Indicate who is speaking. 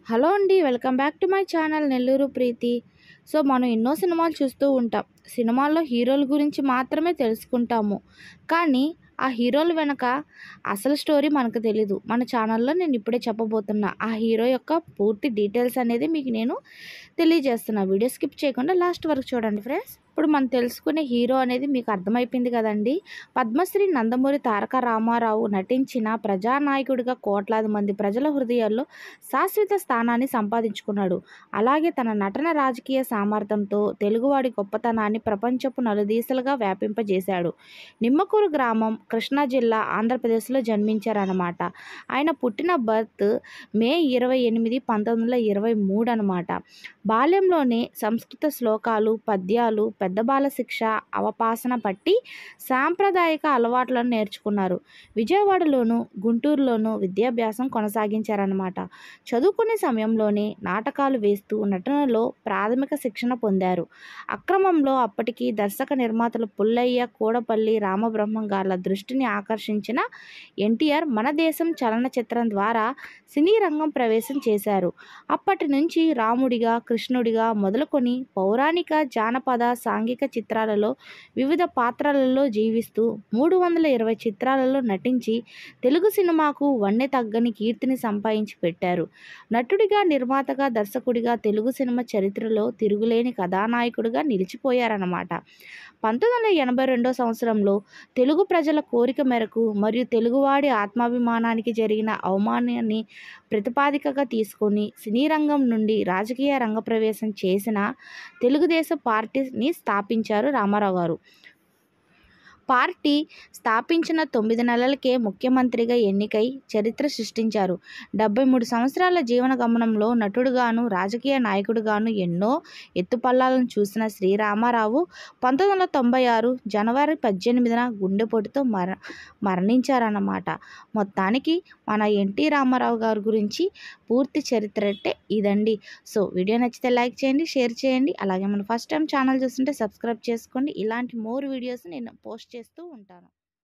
Speaker 1: hello అండి welcome back to my channel Nellore Preethi so మనం ఎన్నో సినిమాలు చూస్తూ ఉంటాం సినిమాల్లో హీరోల గురించి మాత్రమే తెలుసుకుంటాము కానీ ఆ హీరోల వెనక అసలు స్టోరీ మనకు తెలీదు మన ఛానల్లో నేను ఇప్పుడే చెప్పబోతున్నా ఆ హీరో యొక్క పూర్తి డీటెయిల్స్ అనేది మీకు నేను తెలియజేస్తున్నా వీడియో స్కిప్ చేయకుండా లాస్ట్ వరకు చూడండి ఫ్రెండ్స్ ఇప్పుడు మనం తెలుసుకునే హీరో అనేది మీకు అర్థమైపోయింది కదండి పద్మశ్రీ నందమూరి తారక రామారావు నటించిన ప్రజానాయకుడిగా కోట్లాది మంది ప్రజల హృదయాల్లో శాశ్వత స్థానాన్ని సంపాదించుకున్నాడు అలాగే తన నటన రాజకీయ సామర్థ్యంతో తెలుగువాడి గొప్పతనాన్ని ప్రపంచపు నలుదీసలుగా వ్యాపింపజేశాడు నిమ్మకూరు గ్రామం కృష్ణా జిల్లా ఆంధ్రప్రదేశ్లో జన్మించారన్నమాట ఆయన పుట్టిన బర్త్ మే ఇరవై ఎనిమిది పంతొమ్మిది వందల ఇరవై మూడు అనమాట బాల్యంలోనే సంస్కృత శ్లోకాలు పద్యాలు పెద్ద బాల శిక్ష అవపాసన పట్టి సాంప్రదాయక అలవాట్లను నేర్చుకున్నారు విజయవాడలోను గుంటూరులోను విద్యాభ్యాసం కొనసాగించారన్నమాట చదువుకునే సమయంలోనే నాటకాలు వేస్తూ నటనలో ప్రాథమిక శిక్షణ పొందారు అక్రమంలో అప్పటికి దర్శక నిర్మాతలు పుల్లయ్య కూడపల్లి రామబ్రహ్మం గార్ల దృష్టిని ఆకర్షించిన ఎన్టీఆర్ మన దేశం చలనచిత్రం ద్వారా సినీ రంగం ప్రవేశం చేశారు అప్పటి నుంచి రాముడిగా కృష్ణుడిగా మొదలుకొని పౌరాణిక జానపద సాంఘిక చిత్రాలలో వివిధ పాత్రలలో జీవిస్తూ మూడు వందల ఇరవై చిత్రాలలో నటించి తెలుగు సినిమాకు వన్నె తగ్గని కీర్తిని సంపాదించి పెట్టారు నటుడిగా నిర్మాతగా దర్శకుడిగా తెలుగు సినిమా చరిత్రలో తిరుగులేని కథానాయకుడిగా నిలిచిపోయారన్నమాట పంతొమ్మిది వందల ఎనభై రెండో సంవత్సరంలో తెలుగు ప్రజల కోరిక మేరకు మరియు తెలుగువాడి ఆత్మాభిమానానికి జరిగిన అవమానాన్ని ప్రతిపాదికగా తీసుకొని సినీ రంగం నుండి రాజకీయ రంగ ప్రవేశం చేసిన తెలుగుదేశం పార్టీని స్థాపించారు రామారావు గారు పార్టీ స్థాపించిన తొమ్మిది నెలలకే ముఖ్యమంత్రిగా ఎన్నికై చరిత్ర సృష్టించారు డెబ్బై మూడు సంవత్సరాల జీవన గమనంలో నటుడుగాను రాజకీయ నాయకుడిగాను ఎన్నో ఎత్తుపల్లాలను చూసిన శ్రీరామారావు పంతొమ్మిది వందల తొంభై ఆరు జనవరి పద్దెనిమిదిన గుండెపోటుతో మర మరణించారన్నమాట మొత్తానికి మన ఎన్టీ రామారావు గారి గురించి పూర్తి చరిత్ర అంటే ఇదండి సో వీడియో నచ్చితే లైక్ చేయండి షేర్ చేయండి అలాగే మన ఫస్ట్ టైం ఛానల్ చూస్తుంటే సబ్స్క్రైబ్ చేసుకోండి ఇలాంటి మోర్ వీడియోస్ నేను పోస్ట్ చేస్తూ ఉంటాను